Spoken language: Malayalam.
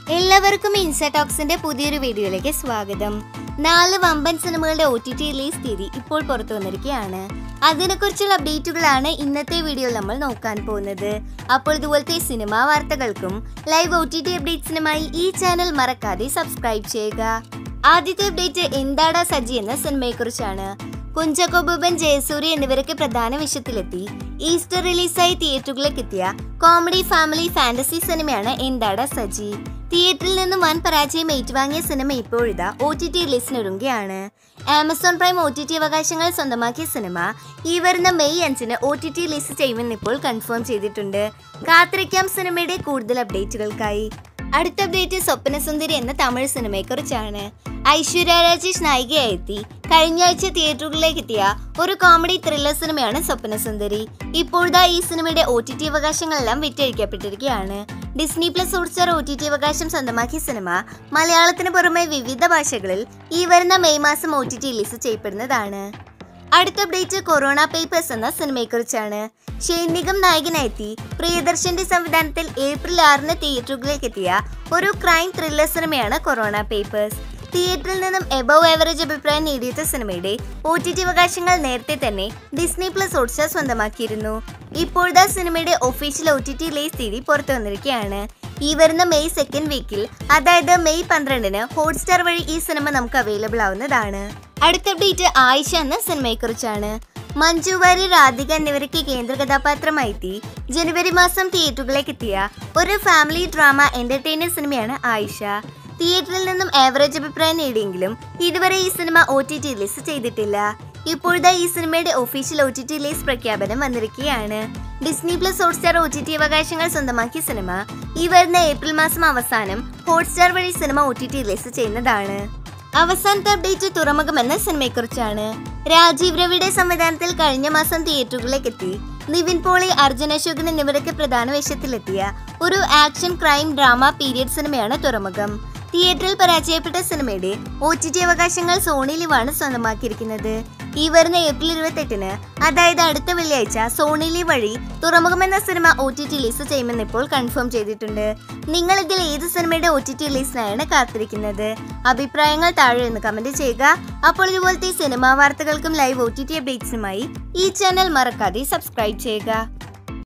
എല്ലാവർക്കും ഇൻസടോക്സിന്റെ പുതിയൊരു വീഡിയോയിലേക്ക് സ്വാഗതം നാല് വമ്പൻ സിനിമകളുടെ ഒ ടി ടി റിലീസ് തീയതി ഇപ്പോൾ പുറത്തു വന്നിരിക്കുകയാണ് അതിനെക്കുറിച്ചുള്ള അപ്ഡേറ്റുകളാണ് ഇന്നത്തെ വീഡിയോയിൽ നമ്മൾ നോക്കാൻ പോകുന്നത് അപ്പോൾ ഇതുപോലത്തെ സിനിമാ വാർത്തകൾക്കും ലൈവ് ഒ ടി ടി അപ്ഡേറ്റ്സിനുമായി ഈ ചാനൽ മറക്കാതെ സബ്സ്ക്രൈബ് ചെയ്യുക ആദ്യത്തെ അപ്ഡേറ്റ് എന്താടാ സജി എന്ന സിനിമയെക്കുറിച്ചാണ് കുഞ്ചാക്കോ ബോബൻ ജയസൂര്യ എന്നിവരൊക്കെ പ്രധാന വിഷയത്തിലെത്തി ഈസ്റ്റർ റിലീസായി തിയേറ്ററുകളിലേക്ക് എത്തിയ കോമഡി ഫാമിലി ഫാന്റസി സിനിമയാണ് എന്താടാ സജി തിയേറ്ററിൽ നിന്നും വൻ പരാജയം ഏറ്റുവാങ്ങിയ സിനിമ ഇപ്പോഴിതാ ഒ ടി ടി റിലീസിനൊരുങ്ങുകയാണ് Amazon prime O T T അവകാശങ്ങൾ സ്വന്തമാക്കിയ സിനിമ ഈ വരുന്ന മെയ് അഞ്ചിന് ഒ ടി ടി റിലീസ് ചെയ്യുമെന്ന് ഇപ്പോൾ കൺഫേം ചെയ്തിട്ടുണ്ട് കാത്തിരിക്കാം സിനിമയുടെ കൂടുതൽ അപ്ഡേറ്റുകൾക്കായി അടുത്ത അപ്ഡേറ്റ് സ്വപ്നസുന്ദരി എന്ന തമിഴ് സിനിമയെക്കുറിച്ചാണ് ഐശ്വര്യ രാജേഷ് നായികയായി എത്തി കഴിഞ്ഞ ആഴ്ച തിയേറ്ററുകളിലേക്ക് എത്തിയ ഒരു കോമഡി ത്രില്ലർ സിനിമയാണ് സ്വപ്നസുന്ദരി ഇപ്പോഴത്തെ ഈ സിനിമയുടെ ഒ ടി ടി അവകാശങ്ങളെല്ലാം വിറ്റഴിക്കപ്പെട്ടിരിക്കുകയാണ് Disney plus Hotstar O T T അവകാശം സ്വന്തമാക്കിയ സിനിമ മലയാളത്തിന് പുറമെ വിവിധ ഭാഷകളിൽ ഈ വരുന്ന മെയ് മാസം ഒ ടി ടി റിലീസ് ചെയ്യപ്പെടുന്നതാണ് അടുത്ത അപ്ഡേറ്റ് കൊറോണ പേപ്പേഴ്സ് എന്ന സിനിമയെക്കുറിച്ചാണ് ഷെയ്ൻ നിഗം നായകനെത്തി പ്രിയദർശന്റെ സംവിധാനത്തിൽ ഏപ്രിൽ ആറിന് തിയേറ്ററുകളിലേക്ക് എത്തിയ ഒരു ക്രൈം ത്രില്ലർ സിനിമയാണ് കൊറോണ പേപ്പേഴ്സ് തിയേറ്ററിൽ നിന്നും എബവ് ആവറേജ് അഭിപ്രായം നേടിയെത്ത സിനിമയുടെ ഒ ടി ടി അവകാശങ്ങൾ നേരത്തെ തന്നെ ഡിസ്നി പ്ലസ് ഹോട്ട്സ്റ്റാർ സ്വന്തമാക്കിയിരുന്നു ഇപ്പോഴത്തെ സിനിമയുടെ official O T T release തീയതി പുറത്തു വന്നിരിക്കുകയാണ് ഈ വരുന്ന മെയ് സെക്കൻഡ് വീക്കിൽ അതായത് മെയ് പന്ത്രണ്ടിന് ഹോട്ട്സ്റ്റാർ വഴി ഈ സിനിമ നമുക്ക് അവൈലബിൾ ആവുന്നതാണ് അടുത്ത അപ്ഡേറ്റ് ആയിഷ എന്ന സിനിമയെക്കുറിച്ചാണ് മഞ്ജു വാര്യർ രാധിക എന്നിവർക്ക് കേന്ദ്ര കഥാപാത്രമായി എത്തി ജനുവരി മാസം തിയേറ്ററുകളിലേക്ക് എത്തിയ ഒരു ഫാമിലി ഡ്രാമ എന്റർടൈനർ സിനിമയാണ് ആയിഷ തിയേറ്ററിൽ നിന്നും ആവറേജ് അഭിപ്രായം നേടിയെങ്കിലും ഇതുവരെ ഈ cinema O T T release ചെയ്തിട്ടില്ല ഇപ്പോഴത്തെ ഈ സിനിമയുടെ official O T T release പ്രഖ്യാപനം വന്നിരിക്കുകയാണ് Disney plus Hotstar O T T അവകാശങ്ങൾ സ്വന്തമാക്കിയ സിനിമ ഈ വരുന്ന ഏപ്രിൽ മാസം അവസാനം ഹോട്ട്സ്റ്റാർ വഴി cinema O T T release ചെയ്യുന്നതാണ് അവസാനത്തെ അപ്ഡേറ്റ് തുറമുഖം എന്ന സിനിമയെക്കുറിച്ചാണ് രാജീവ് രവിയുടെ സംവിധാനത്തിൽ കഴിഞ്ഞ മാസം തിയേറ്ററുകളിലേക്ക് എത്തി നിവിൻ പോളി അർജുൻ അശോകൻ എന്നിവരൊക്കെ പ്രധാന വേഷത്തിലെത്തിയ ഒരു ആക്ഷൻ ക്രൈം ഡ്രാമ പീരിയഡ് സിനിമയാണ് തുറമുഖം തിയേറ്ററിൽ പരാജയപ്പെട്ട സിനിമയുടെ ഒ ടി ടി അവകാശങ്ങൾ സോണി ലിവാണ് സ്വന്തമാക്കിയിരിക്കുന്നത് ഈ വരുന്ന ഏപ്രിൽ ഇരുപത്തെട്ടിന് അതായത് അടുത്ത വെള്ളിയാഴ്ച സോണി ലീവ് വഴി തുറമുഖം എന്ന cinema O T T release ചെയ്യുമെന്ന് ഇപ്പോൾ കൺഫേം ചെയ്തിട്ടുണ്ട് നിങ്ങൾ ഇതിൽ ഏത് സിനിമയുടെ ഒ ടി ടി റിലീസിനായാണ് കാത്തിരിക്കുന്നത് അഭിപ്രായങ്ങൾ താഴെ നിന്ന് കമന്റ് ചെയ്യുക അപ്പോൾ ഇതുപോലത്തെ സിനിമാ വാർത്തകൾക്കും ലൈവ് ഒ ടി ടി അപ്ഡേറ്റ്സുമായി ഈ ചാനൽ മറക്കാതെ സബ്സ്ക്രൈബ് ചെയ്യുക